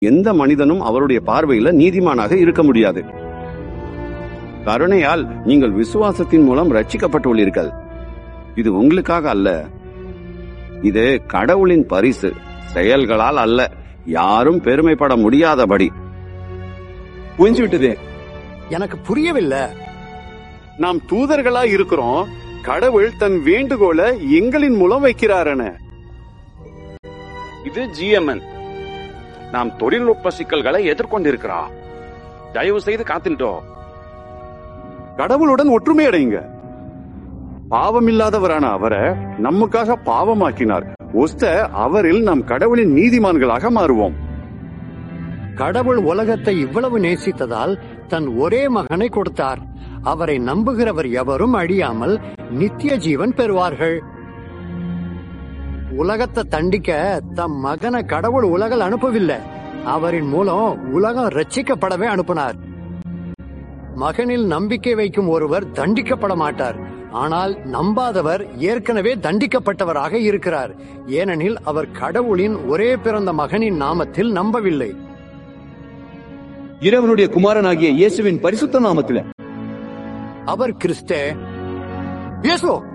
எந்த மனிதனும் அவருடைய பார்வையில நீதிமானாக இருக்க முடியாது கருணையால் நீங்கள் விசுவாசத்தின் மூலம் ரட்சிக்கப்பட்டுள்ளீர்கள் இது உங்களுக்காக அல்ல இது கடவுளின் பரிசு செயல்களால் அல்ல யாரும் பெருமைப்பட முடியாதபடி புரிஞ்சு விட்டது எனக்கு புரியவில்லை நாம் தூதர்களா இருக்கிறோம் கடவுள் தன் வேண்டுகோளை எங்களின் மூலம் வைக்கிறாரன இது ஜிஎம்என் நாம் தொழில்நுட்ப சிக்கல்களை எதிர்கொண்டிருக்கிறோம் தயவு செய்து காத்துட்டோம் கடவுளுடன் ஒற்றுமை அடையுங்க பாவமில்லாதவரான அவரை நமக்காக பாவமாக்கினார் ஒஸ்த அவரில் நாம் கடவுளின் நீதிமான்களாக மாறுவோம் கடவுள் உலகத்தை இவ்வளவு நேசித்ததால் தன் ஒரே மகனை கொடுத்தார் அவரை நம்புகிறவர் எவரும் அழியாமல் நித்திய ஜீவன் பெறுவார்கள் உலகத்தை தண்டிக்க தம் மகனை கடவுள் உலகில் அனுப்பவில்லை அவரின் மூலம் உலகம் ரட்சிக்கப்படவே அனுப்பினார் மகனில் நம்பிக்கை வைக்கும் ஒருவர் தண்டிக்கப்பட மாட்டார் ஆனால் நம்பாதவர் ஏற்கனவே தண்டிக்கப்பட்டவராக இருக்கிறார் ஏனெனில் அவர் கடவுளின் ஒரே பிறந்த மகனின் நாமத்தில் நம்பவில்லை இறைவனுடைய குமாரனாகிய இயேசுவின் பரிசுத்த நாமத்தில அவர் கிறிஸ்தே இயேசு